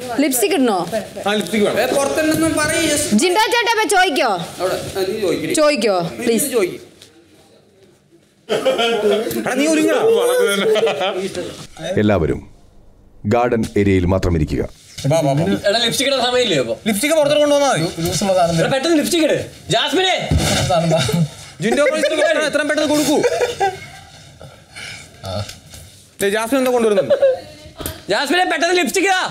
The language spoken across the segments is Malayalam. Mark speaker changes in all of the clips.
Speaker 1: ലിപ്സ്റ്റിക് ഇടണോ
Speaker 2: ആ ലിപ്സ്റ്റിക് വേണം
Speaker 3: പുറത്തുണ്ടെന്നും പറയ്
Speaker 1: ജിൻഡോ ചേട്ടാ ഇപ്പൊ ചോദിക്കോ
Speaker 3: അവിടെ ആ, നീ ചോദിക്കടി
Speaker 1: ചോദിക്കോ പ്ലീസ്
Speaker 3: ചോദിക്കും
Speaker 2: എടാ നീ ഒരുങ്ങടാ
Speaker 4: എല്ലാവരും ഗാർഡൻ ഏരിയയിൽ മാത്രം ഇരിക്കുക
Speaker 2: വാ വാ വാ
Speaker 5: എടാ ലിപ്സ്റ്റിക് ഇടാൻ സമയമില്ലേ അപ്പൊ
Speaker 2: ലിപ്സ്റ്റിക് പുറത്തോട്ട് കൊണ്ടുവന്നാൽ മതി
Speaker 5: എടാ പെട്ടെന്ന് ലിപ്സ്റ്റിക് ഇട് ജാസ്മിനെ
Speaker 2: ജിൻഡോ പ്രൈസിന് കൊടുക്കണം, എത്രയും പെട്ടെന്ന് കൊടുക്കൂ ദേ, ജാസ്മിൻ എന്താ കൊണ്ടുവരുന്നുണ്ട്
Speaker 5: ജാസ്മിനെ പെട്ടെന്ന് ലിപ്സ്റ്റിക് ഇടാ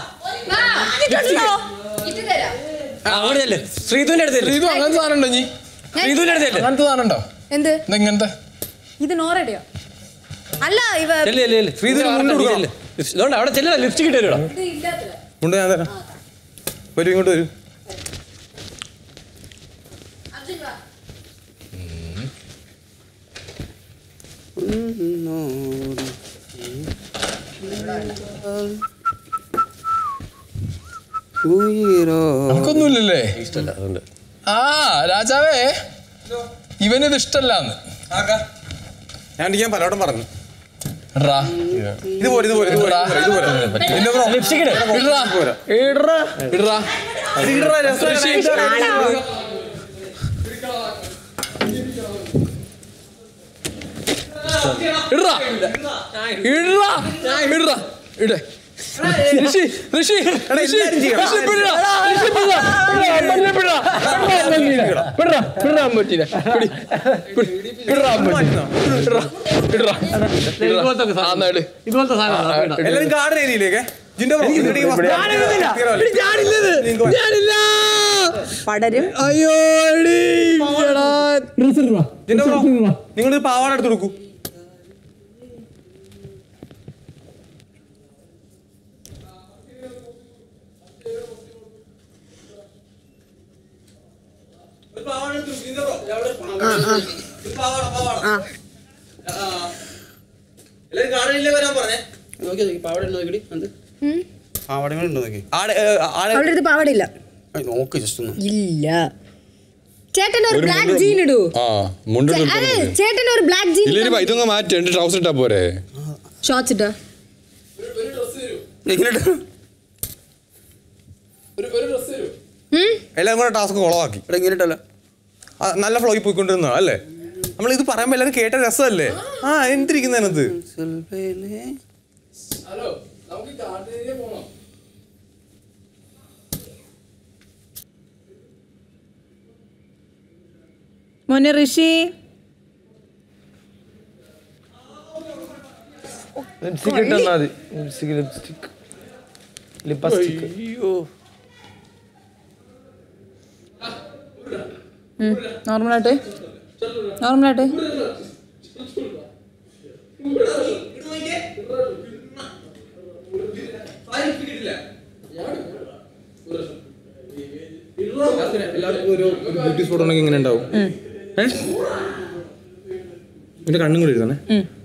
Speaker 5: ആ, അങ്ങോട്ട് ചെല്ല് ശ്രീതുവിന്റെ അടുത്ത് ചെല്ല്.
Speaker 6: ഇത് അങ്ങനത്തെ സാധനം ഉണ്ടോ നീ
Speaker 5: ശ്രീതുവിന്റെ അടുത്ത് ചെല്ല്.
Speaker 6: അങ്ങനത്തെ സാധനം ഉണ്ടോ
Speaker 1: എന്ത്
Speaker 6: ഇത് ഇങ്ങനത്തെ
Speaker 1: ഇത് നോറടിയോ അല്ല ഇവ
Speaker 5: ചെല്ല് ചെല്ല് ചെല്ല്
Speaker 2: ശ്രീധുവിന്
Speaker 5: ഇത്
Speaker 2: മുണ്ട്
Speaker 5: നീ
Speaker 2: കൊടുക്കണം.
Speaker 5: ചെല്ല്. ഇതുകൊണ്ട് അവിടെ ചെല്ലടാ ലിപ്സ്റ്റിക് ഇട്ട് തരുവാ
Speaker 1: ഇത് ഇല്ലാത്തത്
Speaker 2: ഉണ്ട് ഞാൻ തരാം വരൂ ഇങ്ങോട്ട് വരൂ
Speaker 3: ഉയരോ
Speaker 6: നമുക്കൊന്നുമില്ലല്ലേ
Speaker 5: ഇഷ്ടമല്ല അതുകൊണ്ട്
Speaker 6: ആ രാജാവേ ഇവനിത് ഇഷ്ടല്ലാന്ന്
Speaker 2: ഞാൻ ഞാൻ പലവട്ടം പറഞ്ഞു
Speaker 6: റാ
Speaker 2: ഇത് പോരെ ഇത് പോരെ ഇത് പോരെ ഇത് പോരെ ഇതിന്റെ ബ്രോ
Speaker 5: ലിപ്സ്റ്റിക് ഇട്
Speaker 6: ഇടറാ ഇടറാ ഇടറാ
Speaker 2: ഇടറാ, രസം ഇടാ.
Speaker 6: ഇടറാ ഇടറാ ഇടറാ ഇടേ ഋഷി ഋഷി ഋഷി
Speaker 2: എല്ലാരും ചെയ്യണം.
Speaker 6: ഋഷി പിടിടാ ഋഷി പിടിടാ പിടിടാ പിടിടാ പിടിടാ പിടിടാ അമ്പറ്റിനെ പിടി പിടി ഇടറാ അമ്പറ്റി ഇടറാ ഇടറാ
Speaker 5: ഇതുപോലത്തെ
Speaker 6: ആ എന്നാ ഇട്
Speaker 5: ഇതുപോലത്തെ സാധനം
Speaker 2: എല്ലാരും ഗാർഡൻ ഏരിയയിലേക്ക് ജിൻഡോ ബ്രോ ഇതിനിടയിൽ വാ. നിങ്ങൾക്ക്
Speaker 6: ഞാനില്ല
Speaker 1: പടരും
Speaker 6: അയ്യോ എടീ, എടാ.
Speaker 2: ജിൻഡോ ബ്രോ നിങ്ങൾ പാവാട എടുത്ത് കൊടുക്കൂ
Speaker 3: നോക്കി നോക്കി പാവട നോക്കിടി അത് പാവടങ്ങളുണ്ടോ നോക്കി
Speaker 2: ആടെ ഏ, ആടെ
Speaker 1: അവളുടെ അടുത്ത് പാവടില്ല
Speaker 3: ഏയ്, നോക്ക് ജസ്റ്റ് ഒന്ന്
Speaker 1: ഇല്ല ചേട്ടൻ ഒരു ബ്ലാക്ക് ജീൻ ഇടൂ
Speaker 6: ആ മുണ്ട്
Speaker 1: ചേ- അതെ ചേട്ടൻ ഒരു ബ്ലാക്ക് ജീൻ
Speaker 6: ഇല്ലെങ്കിൽ ഇതൊക്കെ മാറ്റി രണ്ട് ട്രൗസർ ഇട്ടാ പോരെ
Speaker 1: ഷോർട്സ് ഇട്ടോ
Speaker 3: എങ്ങനെ
Speaker 1: ഉം?
Speaker 2: എല്ലാം കൂടെ ടാസ്ക് കുളവാക്കി
Speaker 3: ഇവിടെ എങ്ങനെ ഇട്ടല്ലോ
Speaker 2: ആ, നല്ല ഫ്ലോയിൽ പോയിക്കൊണ്ടിരുന്ന അല്ലേ നമ്മൾ ഇത് പറയുമ്പോൾ എല്ലാവരും കേട്ട രസമല്ലേ ആ എന്തിരിക്കുന്നതിനകത്ത്
Speaker 1: മോനെ ഋഷി
Speaker 7: ലിപ്സ്റ്റിക് ഇട്ടാ മതി ലിപ്സ്റ്റിക് ലിപ്സ്റ്റിക് ലിപ്സ്റ്റിക്
Speaker 1: നോർമലായിട്ട് നോർമലായിട്ട്
Speaker 2: എല്ലാവർക്കും ഒരു ബ്യൂട്ടി സ്പോട്ട് ഉണ്ടെങ്കിൽ ഇങ്ങനെ ഉണ്ടാവും എന്റെ കണ്ണും കൂടി എഴുതണേ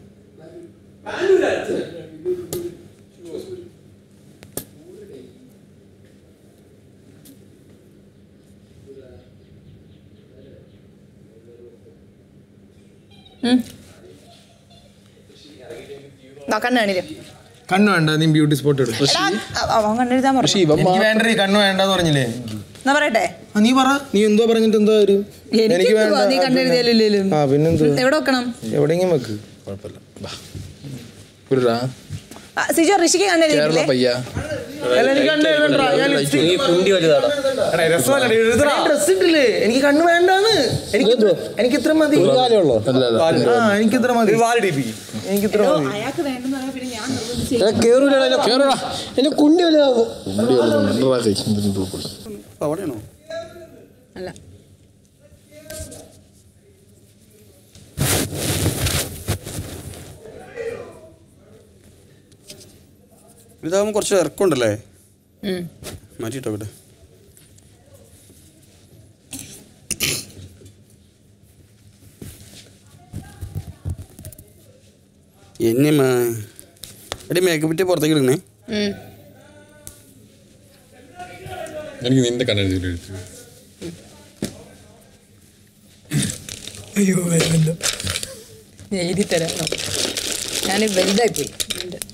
Speaker 1: കണ്ണ് കാണില്ലേ
Speaker 6: കണ്ണു വേണ്ട നീ ബ്യൂട്ടി സ്പോട്ട് ഇടും
Speaker 1: അവൻ കണ്ണെഴുതാൻ പറഞ്ഞു
Speaker 6: ഋഷി ഇവൻ വേണ്ട കണ്ണു വേണ്ടെന്ന് പറഞ്ഞില്ലേ
Speaker 1: എന്നാ പറയട്ടെ
Speaker 6: ആ, നീ പറ നീ എന്തോ പറഞ്ഞിട്ട് എന്തോ ഒരു
Speaker 1: എനിക്ക് എന്തുവാ നീ കണ്ണെഴുതിയാലും
Speaker 6: ആ പിന്നെന്തോ
Speaker 1: എവിടെ വെക്കണം
Speaker 6: എവിടെയെങ്കിലും വെക്ക് കുഴപ്പമില്ല വാ. വിടുടാ.
Speaker 1: ആ, സിജോ ഋഷിക്ക്
Speaker 6: കേരള
Speaker 1: കണ്ണെഴുതിയില്ലേ
Speaker 6: പയ്യ
Speaker 5: നീ കുണ്ടി വലുതാടാ
Speaker 2: രസമല്ലേ എഴുതണ
Speaker 6: ഡ്രസ് ഇട്ടില്ലേ എനിക്ക് കണ്ണു വേണ്ടാന്ന് എനിക്ക് എനിക്ക് ഇത്ര മതി അല്ല, അല്ല. ആ എനിക്ക് ഇത്ര മതി
Speaker 2: വാലിടിപ്പിക്കും
Speaker 6: എനിക്ക് ഇത്ര മതി
Speaker 1: അയാൾക്ക് വേണ്ടെന്ന് പറഞ്ഞാൽ പിന്നെ ഞാൻ
Speaker 6: കേറൂടാ എന്നെ കുണ്ടി വലുതാവും കുണ്ടി
Speaker 3: പാവടയാണോ
Speaker 1: അല്ല
Speaker 3: ഇതാകുമ്പോൾ കുറച്ച് ഇറക്കമുണ്ടല്ലേ
Speaker 1: ഉം.
Speaker 3: മാറ്റിട്ടോ ഇവിടെ എന്നെ മാ എടി മേക്കപ്പ് ഇട്ട് പുറത്തേക്ക് ഇടണേ
Speaker 1: ഉം.
Speaker 6: എനിക്ക് നിന്റെ കണ്ണെഴുതി
Speaker 1: ഞാൻ എഴുതി തരാം ഞാൻ വലുതായി പോയി